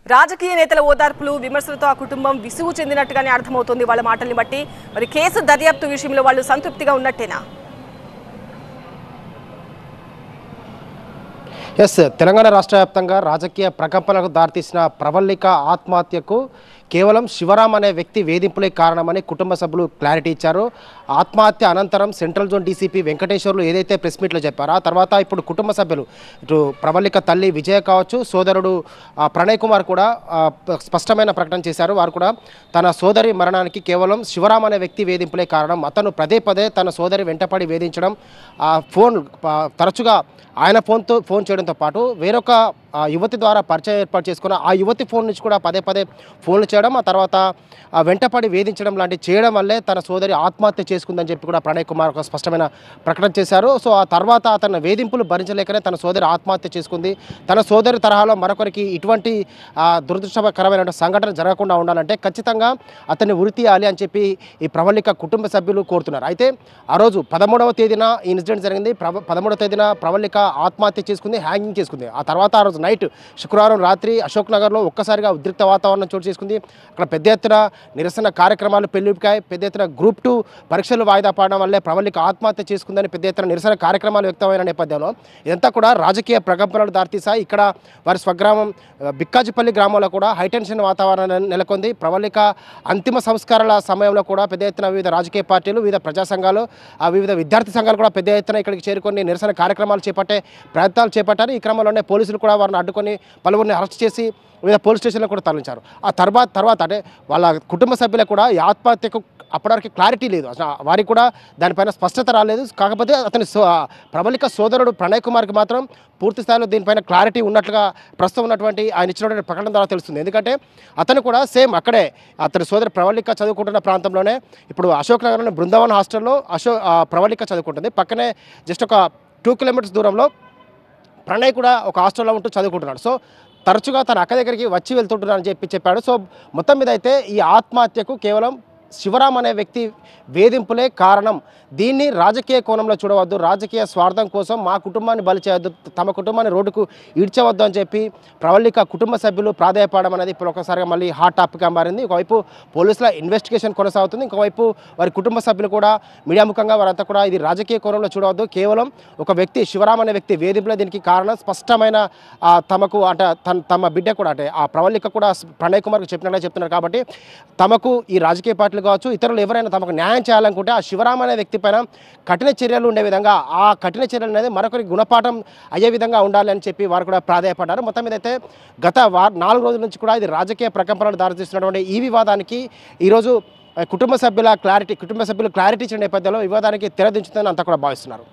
రాజకీయ నేతల ఓదార్పులు విమర్శలతో ఆ కుటుంబం విసుగు చెందినట్టుగానే అర్థమవుతోంది వాళ్ళ మాటల్ని బట్టి మరి కేసు దర్యాప్తు విషయంలో వాళ్ళు సంతృప్తిగా ఉన్నట్టేనా ఎస్ తెలంగాణ రాష్ట్ర వ్యాప్తంగా రాజకీయ ప్రకంపనలకు దారితీసిన ప్రవల్లిక ఆత్మహత్యకు కేవలం శివరాం అనే వ్యక్తి వేధింపులే కారణమని కుటుంబ సభ్యులు క్లారిటీ ఇచ్చారు ఆత్మహత్య అనంతరం సెంట్రల్ జోన్ డీసీపీ వెంకటేశ్వర్లు ఏదైతే ప్రెస్ మీట్లో చెప్పారో ఆ తర్వాత ఇప్పుడు కుటుంబ సభ్యులు ఇటు ప్రవల్లిక తల్లి విజయ కావచ్చు సోదరుడు ఆ, ప్రణయ్ కుమార్ కూడా ఆ, ప- స్పష్టమైన ప్రకటన చేశారు వారు కూడా తన సోదరి మరణానికి కేవలం శివరాం అనే వ్యక్తి వేధింపులే కారణం అతను పదే పదే తన సోదరి వెంటపడి వేధించడం ఆ ఫోన్ ప- తరచుగా ఆయన ఫోన్తో ఫోన్ చేయడంతో పాటు వేరొక ఆ, యువతి ద్వారా పరిచయం ఏర్పాటు చేసుకున్న ఆ యువతి ఫోన్ నుంచి కూడా పదే పదే ఫోన్లు చేయడం ఆ తర్వాత ఆ వెంటపడి వేధించడం లాంటివి చేయడం వల్లే తన సోదరి ఆత్మహత్య చేసుకుందని చెప్పి కూడా ప్రణయ్ కుమార్ ఒక స్పష్టమైన ప్రకటన చేశారు సో ఆ తర్వాత అతని వేధింపులు భరించలేకనే తన సోదరి ఆత్మహత్య చేసుకుంది తన సోదరి తరహాలో మరొకరికి ఇటువంటి ఆ, దురదృష్టకరమైన సంఘటన జరగకుండా ఉండాలంటే ఖచ్చితంగా అతన్ని ఉరి తీయాలి అని చెప్పి ఈ ప్రవళిక కుటుంబ సభ్యులు కోరుతున్నారు అయితే ఆ రోజు పదమూడవ తేదీన ఈ ఇన్సిడెంట్ జరిగింది ప్రవ పదమూడవ తేదీన ప్రవళిక ఆత్మహత్య చేసుకుంది హ్యాంగింగ్ చేసుకుంది ఆ తర్వాత ఆ రోజు నైట్ శుక్రవారం రాత్రి అశోక్ నగర్లో ఒక్కసారిగా ఉద్రిక్త వాతావరణం చోటు చేసుకుంది అక్కడ పెద్ద ఎత్తున నిరసన కార్యక్రమాలు పెళ్లికాయ పెద్ద ఎత్తున గ్రూప్ టూ పరీక్షలు వాయిదా పడడం వల్లే ప్రవళిక ఆత్మహత్య చేసుకుందని పెద్ద ఎత్తున నిరసన కార్యక్రమాలు వ్యక్తమైన నేపథ్యంలో ఇదంతా కూడా రాజకీయ ప్రకంపనలు దారితీశాయి ఇక్కడ వారి స్వగ్రామం ఆ, బిక్కాజిపల్లి గ్రామంలో కూడా హైటెన్షన్ వాతావరణం నెలకొంది ప్రవళిక అంతిమ సంస్కారాల సమయంలో కూడా పెద్ద ఎత్తున వివిధ రాజకీయ పార్టీలు వివిధ ప్రజా సంఘాలు ఆ వివిధ విద్యార్థి సంఘాలు కూడా పెద్ద ఎత్తున ఇక్కడికి చేరుకొని నిరసన కార్యక్రమాలు చేపట్టే ప్రయత్నాలు చేపట్టారు ఈ క్రమంలోనే పోలీసులు కూడా వారిని అడ్డుకొని పలువురిని అరెస్ట్ చేసి వివిధ పోలీస్ స్టేషన్లో కూడా తరలించారు ఆ తర్వాత తర్వాత అంటే వాళ్ళ కుటుంబ సభ్యులకు కూడా ఈ ఆత్మహత్యకు అప్పటివరకు క్లారిటీ లేదు అసలు వారికి కూడా దానిపైన స్పష్టత రాలేదు కాకపోతే అతని సో ఆ ప్రబలిక సోదరుడు ప్రణయ్ కుమార్కి మాత్రం పూర్తి స్థాయిలో దీనిపైన క్లారిటీ ఉన్నట్లుగా ప్రస్తుతం ఉన్నటువంటి ఆయన ఇచ్చినటువంటి ప్రకటన ద్వారా తెలుస్తుంది ఎందుకంటే అతను కూడా సేమ్ అక్కడే అతని సోదరు ప్రవళిక చదువుకుంటున్న ప్రాంతంలోనే ఇప్పుడు అశోక్ నగర్లోని బృందావన్ హాస్టల్లో అశోక్ ఆ, ప్రవళిక చదువుకుంటుంది పక్కనే జస్ట్ ఒక టూ కిలోమీటర్స్ దూరంలో ప్రణయ్ కూడా ఒక హాస్టల్లో ఉంటూ చదువుకుంటున్నాడు సో తరచుగా తన అక్క దగ్గరికి వచ్చి వెళ్తుంటున్నానని చెప్పి చెప్పాడు సో మొత్తం మీద అయితే ఈ ఆత్మహత్యకు కేవలం శివరాం అనే వ్యక్తి వేధింపులే కారణం దీన్ని రాజకీయ కోణంలో చూడవద్దు రాజకీయ స్వార్థం కోసం మా కుటుంబాన్ని బలి చేయవద్దు తమ కుటుంబాన్ని రోడ్డుకు ఈడ్చవద్దు అని చెప్పి ప్రవళిక కుటుంబ సభ్యులు ప్రాధాయపడడం అనేది ఇప్పుడు ఒకసారిగా మళ్ళీ హాట్ టాపిక్గా మారింది ఒకవైపు పోలీసుల ఇన్వెస్టిగేషన్ కొనసాగుతుంది ఇంకోవైపు వారి కుటుంబ సభ్యులు కూడా మీడియా ముఖంగా వారంతా కూడా ఇది రాజకీయ కోణంలో చూడవద్దు కేవలం ఒక వ్యక్తి శివరాం అనే వ్యక్తి వేధింపులే దీనికి కారణం స్పష్టమైన ఆ, తమకు అంటే తన తమ బిడ్డ కూడా అంటే ఆ ప్రవళిక కూడా ప్రణయ్ కుమార్కి చెప్పినట్లే చెప్తున్నారు కాబట్టి తమకు ఈ రాజకీయ పార్టీలు కావచ్చు ఇతరులు ఎవరైనా తమకు న్యాయం చేయాలనుకుంటే ఆ శివరాం అనే వ్యక్తి పైన కఠిన చర్యలు ఉండే విధంగా ఆ కఠిన చర్యలు అనేది మరొకరి గుణపాఠం అయ్యే విధంగా ఉండాలి అని చెప్పి వారు కూడా ప్రాధాయపడ్డారు మొత్తం మీద అయితే గత వా నాలుగు రోజుల నుంచి కూడా ఇది రాజకీయ ప్రకంపనలు దారితీస్తున్నటువంటి ఈ వివాదానికి ఈరోజు ఆ, కుటుంబ సభ్యుల క్లారిటీ కుటుంబ సభ్యులు క్లారిటీ ఇచ్చిన నేపథ్యంలో వివాదానికి తెరదించుతుందని అంతా కూడా భావిస్తున్నారు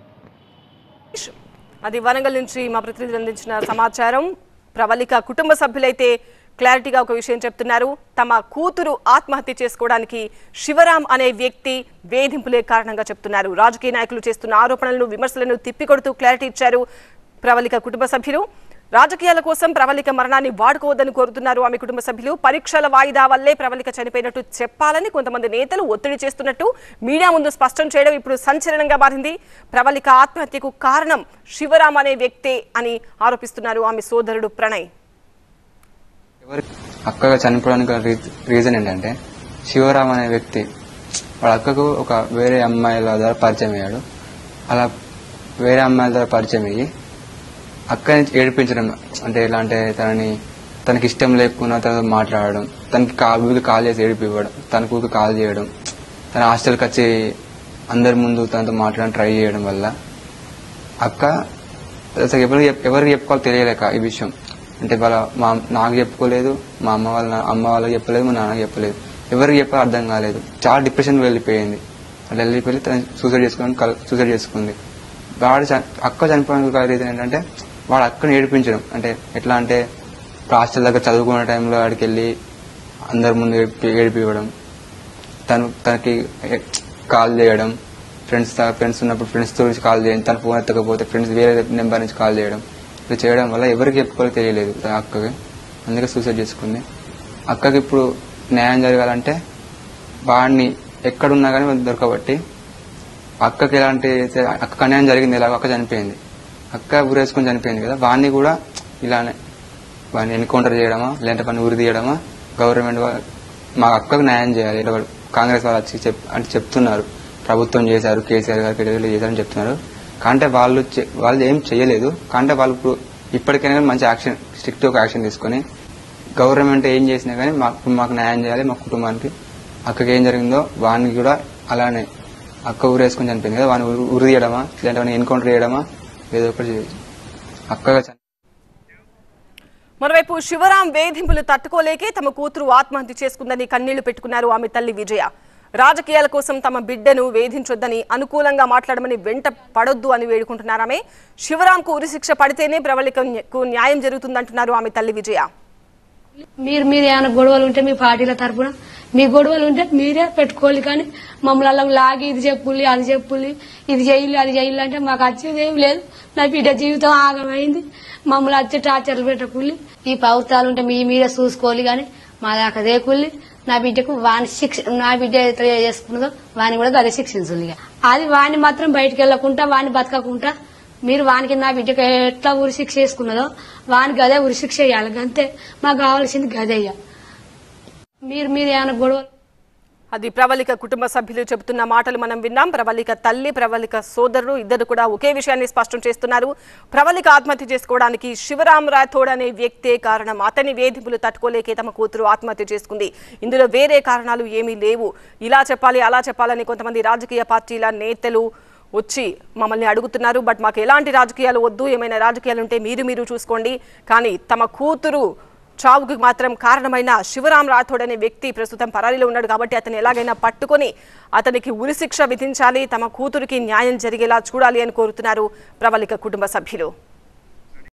అది వరంగల్ నుంచి మా ప్రతినిధులు అందించిన సమాచారం ప్రవళిక కుటుంబ సభ్యులైతే క్లారిటీగా ఒక విషయం చెప్తున్నారు తమ కూతురు ఆత్మహత్య చేసుకోవడానికి శివరాం అనే వ్యక్తి వేధింపులే కారణంగా చెప్తున్నారు రాజకీయ నాయకులు చేస్తున్న ఆరోపణలను విమర్శలను తిప్పికొడుతూ క్లారిటీ ఇచ్చారు ప్రవళిక కుటుంబ సభ్యులు రాజకీయాల కోసం ప్రవళిక మరణాన్ని వాడుకోవద్దని కోరుతున్నారు ఆమె కుటుంబ సభ్యులు పరీక్షల వాయిదా వల్లే ప్రవళిక చనిపోయినట్టు చెప్పాలని కొంతమంది నేతలు ఒత్తిడి చేస్తున్నట్టు మీడియా ముందు స్పష్టం చేయడం ఇప్పుడు సంచలనంగా మారింది ప్రవళిక ఆత్మహత్యకు కారణం శివరాం అనే వ్యక్తే అని ఆరోపిస్తున్నారు ఆమె సోదరుడు ప్రణయ్ ఎవరి అక్కగా చనిపోవడానికి గల రీ- రీజన్ ఏంటంటే శివరామ్ అనే వ్యక్తి వాళ్ళ అక్కకు ఒక వేరే అమ్మాయిల ద్వారా పరిచయం అయ్యాడు అలా వేరే అమ్మాయిల ద్వారా పరిచయం అయ్యి అక్కని ఏడిపించడం అంటే ఎలా అంటే తనని తనకి ఇష్టం లేకున్నా తనతో మాట్లాడడం తనకి కాల్ ఊరికి కాల్ చేసి ఏడిపివ్వడం తనకు ఊరికి కాల్ చేయడం తన హాస్టల్కి వచ్చి అందరి ముందు తనతో మాట్లాడడం ట్రై చేయడం వల్ల అక్క అసలు ఎవరికి చెప్- ఎవరికి చెప్పుకోవాలో తెలియలేక ఈ విషయం అంటే వాళ్ళ మా నాకు చెప్పుకోలేదు మా అమ్మ వాళ్ళ అమ్మ వాళ్ళకి చెప్పలేదు మా నాన్నకి చెప్పలేదు ఎవరికి చెప్పాలో అర్థం కాలేదు చాలా డిప్రెషన్ వెళ్ళిపోయింది అట్లా వెళ్ళిపోయి తను సూసైడ్ చేసుకుని సూసైడ్ చేసుకుంది వాడు చ- అక్క చనిపోయిన రీజన్ ఏంటంటే వాడు అక్కని ఏడిపించడం అంటే ఎట్లా అంటే హాస్టల్ దగ్గర చదువుకునే టైంలో వాడికి వెళ్ళి అందరి ముందు ఏడిపి ఏడిపివ్వడం తను తనకి ఏ- కాల్ చేయడం ఫ్రెండ్స్ ఫ్రెండ్స్ ఉన్నప్పుడు ఫ్రెండ్స్ తో నుంచి కాల్ చేయడం తన ఫోన్ ఎత్తకపోతే ఫ్రెండ్స్ వేరే నెంబర్ నుంచి కాల్ చేయడం ఇట్లా చేయడం వల్ల ఎవరికి చెప్పుకోవాలో తెలియలేదు తన అక్కకి అందుకే సూసైడ్ చేసుకుంది అక్కకి ఇప్పుడు న్యాయం జరగాలంటే వాడిని ఎక్కడున్నా కానీ మనకు దొరకబట్టి అక్కకి ఎలాంటి అక్క అన్యాయం జరిగింది ఎలాగో అక్క చనిపోయింది అక్క ఊరేసుకొని చనిపోయింది కదా వాడిని కూడా ఇలానే వాడిని ఎన్కౌంటర్ చేయడమా లేదంటే పని ఉరి తీయడమా గవర్నమెంట్ వా- మా అక్కకు న్యాయం చేయాలి ఇలా వాళ్ళు కాంగ్రెస్ వాళ్ళు వచ్చి చెప్ అంటే చెప్తున్నారు ప్రభుత్వం చేశారు కేసీఆర్ గారు కేటీఆర్ చేశారని చెప్తున్నారు కాంటే వాళ్ళు చే- వాళ్ళు ఏం చేయలేదు కాంటే వాళ్ళు ఇప్పుడు ఇప్పటికైనా కానీ మంచి యాక్షన్ స్ట్రిక్ట్ ఒక యాక్షన్ తీసుకొని గవర్నమెంట్ ఏం చేసినా కానీ మాకు మాకు న్యాయం చేయాలి మా కుటుంబానికి అక్కకి ఏం జరిగిందో వానికి కూడా అలానే అక్క ఊరేసుకొని చనిపోయింది కదా వాడిని ఉరి- ఉరి తీయడమా లేదంటే వాడిని ఎన్కౌంటర్ చేయడమా ఏదో ఒకటి చేయాలి. అక్కగా చని- మరోవైపు శివరాం వేధింపులు తట్టుకోలేకే తమ కూతురు ఆత్మహత్య చేసుకుందని కన్నీళ్లు పెట్టుకున్నారు ఆమె తల్లి విజయ రాజకీయాల కోసం తమ బిడ్డను వేధించొద్దని అనుకూలంగా మాట్లాడమని వెంట పడొద్దు అని వేడుకుంటున్నారు ఆమె శివరాంకు ఉరిశిక్ష పడితేనే ప్రవళికకు న్యాయం జరుగుతుందంటున్నారు ఆమె తల్లి విజయ మీరు మీరు ఏమైనా గొడవలు ఉంటే మీ పార్టీల తరపున మీ గొడవలు ఉంటే మీరే పెట్టుకోవాలి కానీ మమ్మల్ని అలా లాగి ఇది చెప్పుల్లి అది చెప్పుల్లి ఇది చేయాలి అది చేయాలి అంటే మాకు వచ్చేది ఏం లేదు నా బిడ్డ జీవితం ఆగమైంది మమ్మల్ని వచ్చి టార్చర్లు పెట్టకుల్లి ఈ ప్రభుత్వాలు ఉంటే మీ మీరే చూసుకోవాలి కానీ మా దాకా దేకుల్లి నా బిడ్డకు వాని శిక్ష నా బిడ్డ ఎట్లా చేసుకున్నదో వాని కూడా అదే శిక్షించాలి ఇక. అది వాని మాత్రం బయటికి వెళ్ళకుండా వాని బతకకుండా మీరు వానికి నా బిడ్డకు ఎట్లా ఉరి శిక్ష చేసుకున్నదో వానికి అదే ఉరి శిక్ష వేయాలి అంతే మాకు కావాల్సింది గదయ్య మీరు మీరు ఏమైనా గొడవ అది ప్రవళిక కుటుంబ సభ్యులు చెబుతున్న మాటలు మనం విన్నాం ప్రవళిక తల్లి ప్రవళిక సోదరుడు ఇద్దరు కూడా ఒకే విషయాన్ని స్పష్టం చేస్తున్నారు ప్రవళిక ఆత్మహత్య చేసుకోవడానికి శివరాం రాథోడ్ అనే వ్యక్తే కారణం అతని వేధింపులు తట్టుకోలేకే తమ కూతురు ఆత్మహత్య చేసుకుంది ఇందులో వేరే కారణాలు ఏమీ లేవు ఇలా చెప్పాలి అలా చెప్పాలని కొంతమంది రాజకీయ పార్టీల నేతలు వచ్చి మమ్మల్ని అడుగుతున్నారు బట్ మాకు ఎలాంటి రాజకీయాలు వద్దు ఏమైనా రాజకీయాలు ఉంటే మీరు మీరు చూసుకోండి కానీ తమ కూతురు చావుకు మాత్రం కారణమైన శివరాం రాథోడ్ అనే వ్యక్తి ప్రస్తుతం పరారీలో ఉన్నాడు కాబట్టి అతను ఎలాగైనా పట్టుకొని అతనికి ఉరిశిక్ష విధించాలి తమ కూతురికి న్యాయం జరిగేలా చూడాలి అని కోరుతున్నారు ప్రవళిక కుటుంబ సభ్యులు